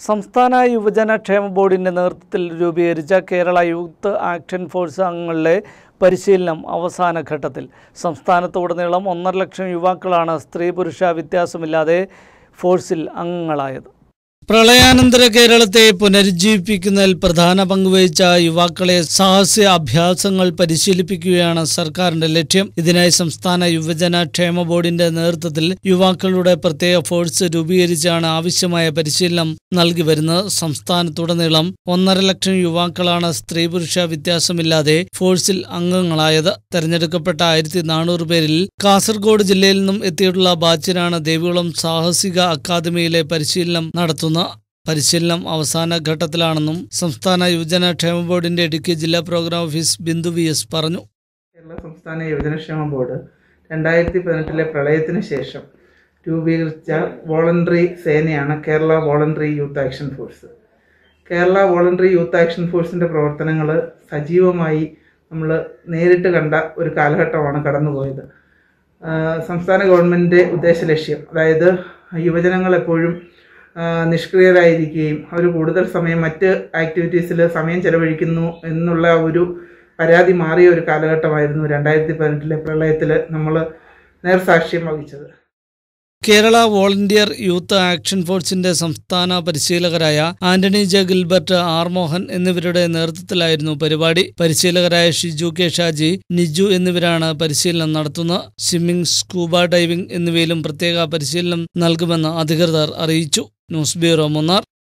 സംസ്ഥാന യുവജന ക്ഷേമ ബോർഡിൻ്റെ നേതൃത്വത്തിൽ രൂപീകരിച്ച കേരള യൂത്ത് ആക്ഷൻ ഫോഴ്സ് അംഗങ്ങളുടെ പരിശീലനം അവസാന ഘട്ടത്തിൽ സംസ്ഥാനത്തുടനീളം ഒന്നര ലക്ഷം യുവാക്കളാണ് സ്ത്രീ പുരുഷ വ്യത്യാസമില്ലാതെ ഫോഴ്സിൽ അംഗങ്ങളായത് പ്രളയാനന്തര കേരളത്തെ പുനരുജ്ജീവിപ്പിക്കുന്നതിൽ പ്രധാന പങ്കുവഹിച്ച യുവാക്കളെ സാഹസ്യ അഭ്യാസങ്ങൾ പരിശീലിപ്പിക്കുകയാണ് സർക്കാരിന്റെ ലക്ഷ്യം ഇതിനായി സംസ്ഥാന യുവജന ക്ഷേമ ബോർഡിന്റെ നേതൃത്വത്തിൽ യുവാക്കളുടെ പ്രത്യേക ഫോഴ്സ് രൂപീകരിച്ചാണ് ആവശ്യമായ പരിശീലനം നൽകി വരുന്നത് സംസ്ഥാനത്തുടനീളം ഒന്നര ലക്ഷം യുവാക്കളാണ് സ്ത്രീ പുരുഷ വ്യത്യാസമില്ലാതെ ഫോഴ്സിൽ അംഗങ്ങളായത് തെരഞ്ഞെടുക്കപ്പെട്ട ആയിരത്തി നാനൂറ് പേരിൽ കാസർഗോഡ് ജില്ലയിൽ നിന്നും എത്തിയിട്ടുള്ള ബാച്ചിനാണ് ദേവികുളം സാഹസിക അക്കാദമിയിലെ പരിശീലനം നടത്തുന്നത് പരിശീലനം അവസാന ഘട്ടത്തിലാണെന്നും സംസ്ഥാന യുവജന ക്ഷേമ ബോർഡിന്റെ ഇടുക്കി ജില്ലാ programme office Bindu V S പറഞ്ഞു കേരള സംസ്ഥാന യുവജനക്ഷേമ ബോർഡ് രണ്ടായിരത്തി പതിനെട്ടിലെ പ്രളയത്തിന് ശേഷം രൂപീകരിച്ച വോളണ്ടറി സേനയാണ് Kerala voluntary youth action force Kerala voluntary youth action ഫോഴ്സിൻ്റെ പ്രവർത്തനങ്ങൾ സജീവമായി നമ്മൾ നേരിട്ട് കണ്ട ഒരു കാലഘട്ടമാണ് കടന്നുപോയത് ആഹ് സംസ്ഥാന ഗവൺമെൻറ്റിൻ്റെ ഉദ്ദേശ ലക്ഷ്യം അതായത് യുവജനങ്ങൾ എപ്പോഴും ആഹ് നിഷ്ക്രിയരായിരിക്കുകയും അവർ കൂടുതൽ സമയം മറ്റ് ആക്ടിവിറ്റീസിൽ സമയം ചെലവഴിക്കുന്നു എന്നുള്ള ഒരു പരാതി മാറിയ ഒരു കാലഘട്ടമായിരുന്നു രണ്ടായിരത്തി പതിനെട്ടിലെ പ്രളയത്തിൽ നമ്മൾ നേർസാക്ഷ്യം വഹിച്ചത് കേരള വോളണ്ടിയർ യൂത്ത് ആക്ഷൻ ഫോഴ്സിന്റെ സംസ്ഥാന പരിശീലകരായ ആന്റണി ജെ ഗിൽബർട്ട് ആർ മോഹൻ എന്നിവരുടെ നേതൃത്വത്തിലായിരുന്നു പരിപാടി പരിശീലകരായ ഷിജു കെ ഷാജി നിജു എന്നിവരാണ് പരിശീലനം നടത്തുന്നത് സ്വിമ്മിംഗ് സ്കൂബ ഡൈവിംഗ് എന്നിവയിലും പ്രത്യേക പരിശീലനം നൽകുമെന്ന് അധികൃതർ അറിയിച്ചു ന്യൂസ് ബ്യൂറോ മൂന്നാർ